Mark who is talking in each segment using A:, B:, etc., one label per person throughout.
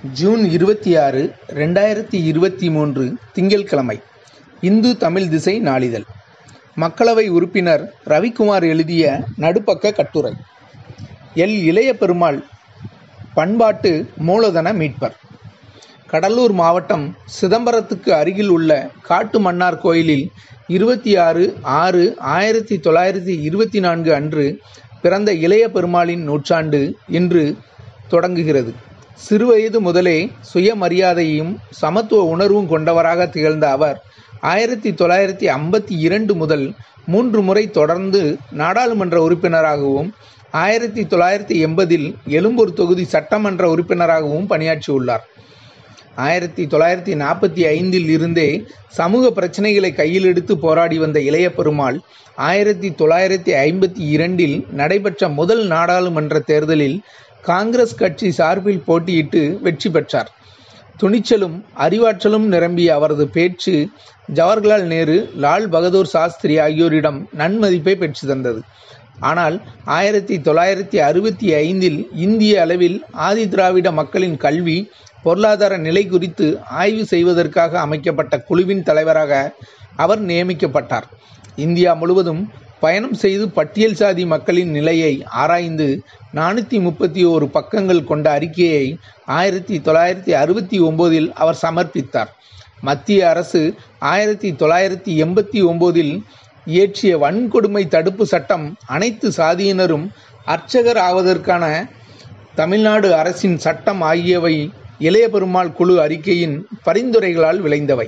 A: June இருபத்தி ஆறு ரெண்டாயிரத்தி இருபத்தி மூன்று திங்கட்கிழமை இந்து தமிழ் திசை நாளிதழ் மக்களவை உறுப்பினர் ரவிக்குமார் எழுதிய நடுப்பக்க கட்டுரை எல் இளைய பெருமாள் பண்பாட்டு மூலதன மீட்பர் கடலூர் மாவட்டம் சிதம்பரத்துக்கு அருகில் உள்ள காட்டு மன்னார் கோயிலில் இருபத்தி ஆறு ஆறு ஆயிரத்தி தொள்ளாயிரத்தி இருபத்தி நான்கு அன்று பிறந்த இளைய பெருமாளின் நூற்றாண்டு இன்று தொடங்குகிறது சிறுவயது முதலே சுயமரியாதையும் சமத்துவ உணர்வும் கொண்டவராக திகழ்ந்த அவர் ஆயிரத்தி தொள்ளாயிரத்தி ஐம்பத்தி இரண்டு முதல் மூன்று முறை தொடர்ந்து நாடாளுமன்ற உறுப்பினராகவும் ஆயிரத்தி தொள்ளாயிரத்தி எண்பதில் எழும்பூர் தொகுதி சட்டமன்ற உறுப்பினராகவும் பணியாற்றியுள்ளார் ஆயிரத்தி தொள்ளாயிரத்தி நாற்பத்தி ஐந்தில் இருந்தே சமூக பிரச்சனைகளை கையில் எடுத்து போராடி வந்த இளைய பெருமாள் ஆயிரத்தி தொள்ளாயிரத்தி ஐம்பத்தி இரண்டில் நடைபெற்ற முதல் நாடாளுமன்ற தேர்தலில் காங்கிரஸ் கட்சி சார்பில் போட்டியிட்டு வெற்றி பெற்றார் துணிச்சலும் அறிவாற்றலும் நிரம்பிய அவரது பேச்சு ஜவஹர்லால் நேரு லால் பகதூர் சாஸ்திரி ஆகியோரிடம் நன்மதிப்பை பெற்று தந்தது ஆனால் ஆயிரத்தி தொள்ளாயிரத்தி அறுபத்தி ஐந்தில் இந்திய அளவில் ஆதி திராவிட மக்களின் கல்வி பொருளாதார நிலை குறித்து ஆய்வு செய்வதற்காக அமைக்கப்பட்ட குழுவின் தலைவராக அவர் நியமிக்கப்பட்டார் இந்தியா முழுவதும் பயணம் செய்து பட்டியல் சாதி மக்களின் நிலையை ஆராய்ந்து நானூற்றி முப்பத்தி ஓரு பக்கங்கள் கொண்ட அறிக்கையை ஆயிரத்தி தொள்ளாயிரத்தி அறுபத்தி ஒம்போதில் அவர் சமர்ப்பித்தார் மத்திய அரசு ஆயிரத்தி தொள்ளாயிரத்தி எண்பத்தி ஒம்போதில் இயற்றிய வன்கொடுமை தடுப்பு சட்டம் அனைத்து சாதியினரும் அர்ச்சகர் ஆவதற்கான தமிழ்நாடு அரசின் சட்டம் ஆகியவை இளைய பெருமாள் குழு அறிக்கையின் பரிந்துரைகளால் விளைந்தவை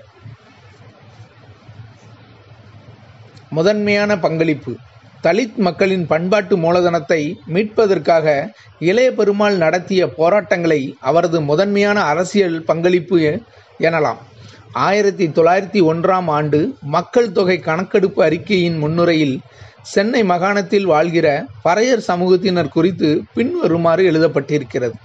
A: முதன்மையான பங்களிப்பு தலித் மக்களின் பண்பாட்டு மூலதனத்தை மீட்பதற்காக இளைய பெருமாள் நடத்திய போராட்டங்களை அவரது முதன்மையான அரசியல் பங்களிப்பு எனலாம் ஆயிரத்தி தொள்ளாயிரத்தி ஒன்றாம் ஆண்டு மக்கள் தொகை கணக்கெடுப்பு அறிக்கையின் முன்னுரையில் சென்னை மாகாணத்தில் வாழ்கிற பறையர் சமூகத்தினர் குறித்து பின்வருமாறு எழுதப்பட்டிருக்கிறது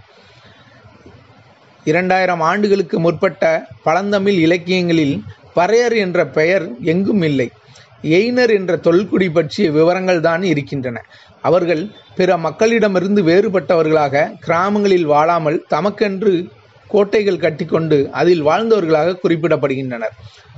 A: இரண்டாயிரம் ஆண்டுகளுக்கு முற்பட்ட பழந்தமிழ் இலக்கியங்களில் பறையர் என்ற பெயர் எங்கும் இல்லை எய்னர் என்ற தொல்குடி பற்றிய விவரங்கள் தான் இருக்கின்றன அவர்கள் பிற மக்களிடமிருந்து வேறுபட்டவர்களாக கிராமங்களில் வாழாமல் தமக்கென்று கோட்டைகள் கட்டிக்கொண்டு அதில் வாழ்ந்தவர்களாக குறிப்பிடப்படுகின்றனர்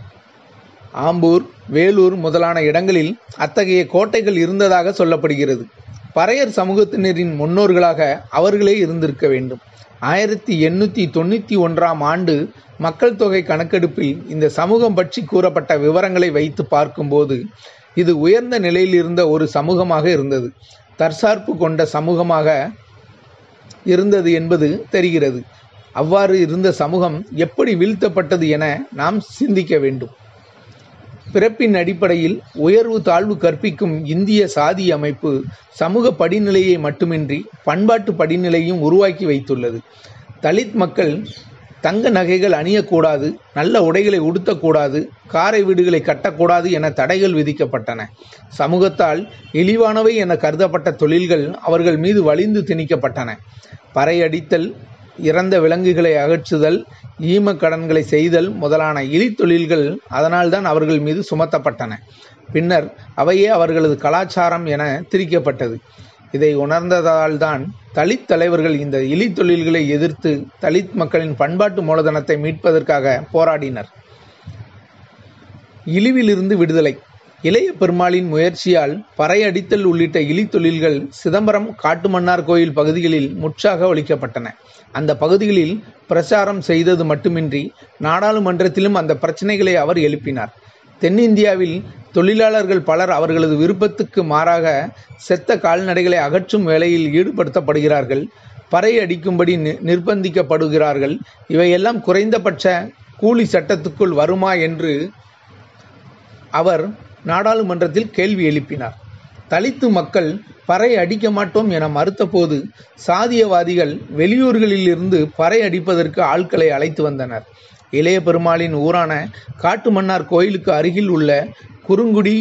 A: ஆம்பூர் வேலூர் முதலான இடங்களில் அத்தகைய கோட்டைகள் இருந்ததாக சொல்லப்படுகிறது பறையர் சமூகத்தினரின் முன்னோர்களாக அவர்களே இருந்திருக்க வேண்டும் ஆயிரத்தி எண்ணூற்றி தொண்ணூற்றி ஒன்றாம் ஆண்டு மக்கள் தொகை கணக்கெடுப்பில் இந்த சமூகம் பற்றி கூறப்பட்ட விவரங்களை வைத்து பார்க்கும்போது இது உயர்ந்த நிலையில் இருந்த ஒரு சமூகமாக இருந்தது தற்சார்பு கொண்ட சமூகமாக இருந்தது என்பது தெரிகிறது அவ்வாறு இருந்த சமூகம் எப்படி வீழ்த்தப்பட்டது என நாம் சிந்திக்க வேண்டும் பிறப்பின் அடிப்படையில் உயர்வு தாழ்வு கற்பிக்கும் இந்திய சாதி அமைப்பு சமூக படிநிலையை மட்டுமின்றி பண்பாட்டு படிநிலையும் உருவாக்கி வைத்துள்ளது தலித் மக்கள் தங்க நகைகள் அணியக்கூடாது நல்ல உடைகளை உடுத்தக்கூடாது காரை வீடுகளை கட்டக்கூடாது என தடைகள் விதிக்கப்பட்டன சமூகத்தால் இழிவானவை என கருதப்பட்ட தொழில்கள் அவர்கள் மீது வலிந்து திணிக்கப்பட்டன பறையடித்தல் இறந்த விலங்குகளை அகற்றுதல் ஈம கடன்களை செய்தல் முதலான இழி தொழில்கள் அதனால்தான் அவர்கள் மீது சுமத்தப்பட்டன பின்னர் அவையே அவர்களது கலாச்சாரம் என திரிக்கப்பட்டது இதை உணர்ந்ததால்தான் தலித் தலைவர்கள் இந்த இழி தொழில்களை எதிர்த்து தலித் மக்களின் பண்பாட்டு மூலதனத்தை மீட்பதற்காக போராடினர் இழிவிலிருந்து விடுதலை இளைய பெருமாளின் முயற்சியால் பறையடித்தல் உள்ளிட்ட இழி தொழில்கள் சிதம்பரம் காட்டுமன்னார் கோயில் பகுதிகளில் முற்றாக ஒழிக்கப்பட்டன அந்த பகுதிகளில் பிரச்சாரம் செய்தது மட்டுமின்றி நாடாளுமன்றத்திலும் அந்த பிரச்சனைகளை அவர் எழுப்பினார் தென்னிந்தியாவில் தொழிலாளர்கள் பலர் அவர்களது விருப்பத்துக்கு மாறாக செத்த கால்நடைகளை அகற்றும் வேலையில் ஈடுபடுத்தப்படுகிறார்கள் பறை அடிக்கும்படி நிர்பந்திக்கப்படுகிறார்கள் இவையெல்லாம் குறைந்தபட்ச கூலி சட்டத்துக்குள் வருமா என்று அவர் நாடாளுமன்றத்தில் கேள்வி எழுப்பினார் தலித்து மக்கள் பறை அடிக்க மாட்டோம் என மறுத்தபோது சாதியவாதிகள் வெளியூர்களிலிருந்து பறை அடிப்பதற்கு ஆட்களை அழைத்து வந்தனர் இளைய பெருமாளின் ஊரான காட்டுமன்னார் கோயிலுக்கு அருகில் உள்ள குறுங்குடி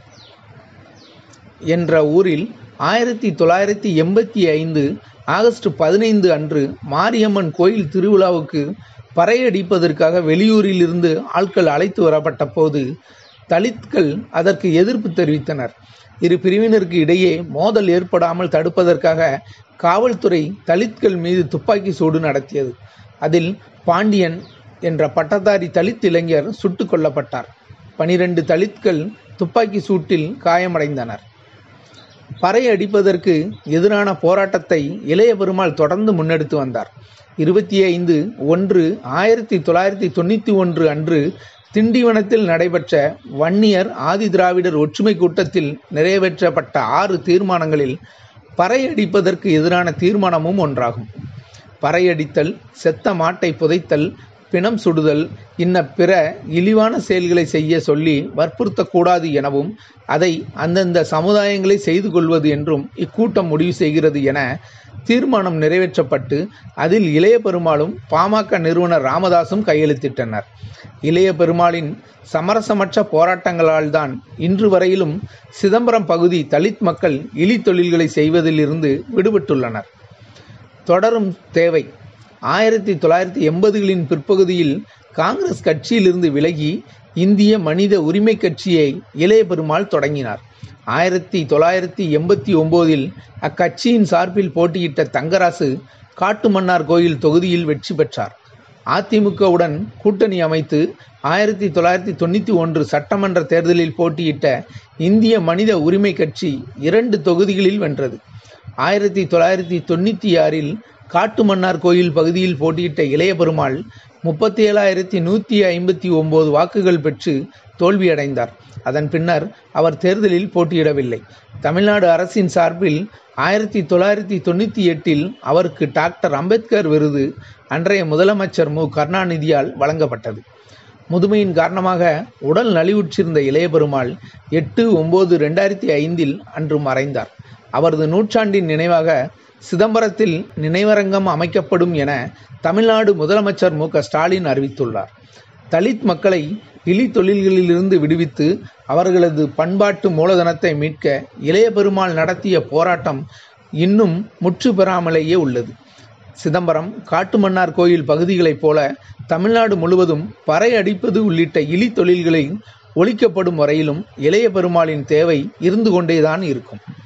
A: என்ற ஊரில் ஆயிரத்தி தொள்ளாயிரத்தி எண்பத்தி ஐந்து ஆகஸ்ட் பதினைந்து அன்று மாரியம்மன் கோயில் திருவிழாவுக்கு பறையடிப்பதற்காக வெளியூரில் இருந்து ஆட்கள் அழைத்து வரப்பட்ட போது தலித்கள் அதற்கு எதிர்ப்பு தெரிவித்தனர் இரு பிரிவினருக்கு இடையே மோதல் ஏற்படாமல் தடுப்பதற்காக காவல்துறை தலித்கள் மீது துப்பாக்கி சூடு நடத்தியது அதில் பாண்டியன் என்ற பட்டதாரி தலித் இளைஞர் சுட்டுக் கொல்லப்பட்டார் பனிரெண்டு தலித்கள் துப்பாக்கி சூட்டில் காயமடைந்தனர் பறை அடிப்பதற்கு எதிரான போராட்டத்தை இளைய பெருமாள் தொடர்ந்து முன்னெடுத்து வந்தார் இருபத்தி ஐந்து ஒன்று ஆயிரத்தி தொள்ளாயிரத்தி தொண்ணூற்றி ஒன்று அன்று திண்டிவனத்தில் நடைபெற்ற வன்னியர் ஆதி திராவிடர் ஒற்றுமை கூட்டத்தில் நிறைவேற்றப்பட்ட ஆறு தீர்மானங்களில் பறை அடிப்பதற்கு எதிரான தீர்மானமும் ஒன்றாகும் பறையடித்தல் செத்த மாட்டை புதைத்தல் பிணம் சுடுதல் இன்ன பிற இழிவான செயல்களை செய்ய சொல்லி வற்புறுத்தக்கூடாது எனவும் அதை அந்தந்த சமுதாயங்களை செய்து கொள்வது என்றும் இக்கூட்டம் முடிவு செய்கிறது என தீர்மானம் நிறைவேற்றப்பட்டு அதில் இளைய பெருமாளும் பாமக நிறுவனர் ராமதாசும் கையெழுத்திட்டனர் இளைய பெருமாளின் சமரசமற்ற போராட்டங்களால் தான் இன்று வரையிலும் சிதம்பரம் பகுதி தலித் மக்கள் இழி தொழில்களை செய்வதிலிருந்து விடுபட்டுள்ளனர் தொடரும் தேவை ஆயிரத்தி தொள்ளாயிரத்தி எண்பதுகளின் பிற்பகுதியில் காங்கிரஸ் கட்சியிலிருந்து விலகி இந்திய மனித உரிமை கட்சியை இளைய பெருமாள் தொடங்கினார் ஆயிரத்தி தொள்ளாயிரத்தி எண்பத்தி ஒம்போதில் அக்கட்சியின் சார்பில் போட்டியிட்ட தங்கராசு காட்டுமன்னார் கோயில் தொகுதியில் வெற்றி பெற்றார் அதிமுகவுடன் கூட்டணி அமைத்து ஆயிரத்தி தொள்ளாயிரத்தி தொண்ணூற்றி ஒன்று சட்டமன்ற தேர்தலில் போட்டியிட்ட இந்திய மனித உரிமை கட்சி இரண்டு தொகுதிகளில் வென்றது ஆயிரத்தி தொள்ளாயிரத்தி தொண்ணூற்றி ஆறில் காட்டுமன்னார் கோயில் பகுதியில் போட்டியிட்ட இளைய பெருமாள் முப்பத்தி ஏழாயிரத்தி நூற்றி ஐம்பத்தி ஒம்பது வாக்குகள் பெற்று தோல்வியடைந்தார் அதன் பின்னர் அவர் தேர்தலில் போட்டியிடவில்லை தமிழ்நாடு அரசின் சார்பில் ஆயிரத்தி தொள்ளாயிரத்தி தொண்ணூற்றி எட்டில் அவருக்கு டாக்டர் அம்பேத்கர் விருது அன்றைய முதலமைச்சர் மு கருணாநிதியால் வழங்கப்பட்டது முதுமையின் காரணமாக உடல் நலிவுற்றிருந்த இளைய பெருமாள் எட்டு ஒன்பது ரெண்டாயிரத்தி ஐந்தில் அன்று மறைந்தார் அவரது நூற்றாண்டின் நினைவாக சிதம்பரத்தில் நினைவரங்கம் அமைக்கப்படும் என தமிழ்நாடு முதலமைச்சர் மு ஸ்டாலின் அறிவித்துள்ளார் தலித் மக்களை இழி தொழில்களிலிருந்து விடுவித்து அவர்களது பண்பாட்டு மூலதனத்தை மீட்க இளைய பெருமாள் நடத்திய போராட்டம் இன்னும் முற்று பெறாமலேயே உள்ளது சிதம்பரம் காட்டுமன்னார் கோயில் பகுதிகளைப் போல தமிழ்நாடு முழுவதும் பறை அடிப்பது உள்ளிட்ட இழி தொழில்களை ஒழிக்கப்படும் வரையிலும் இளைய பெருமாளின் தேவை இருந்து கொண்டேதான் இருக்கும்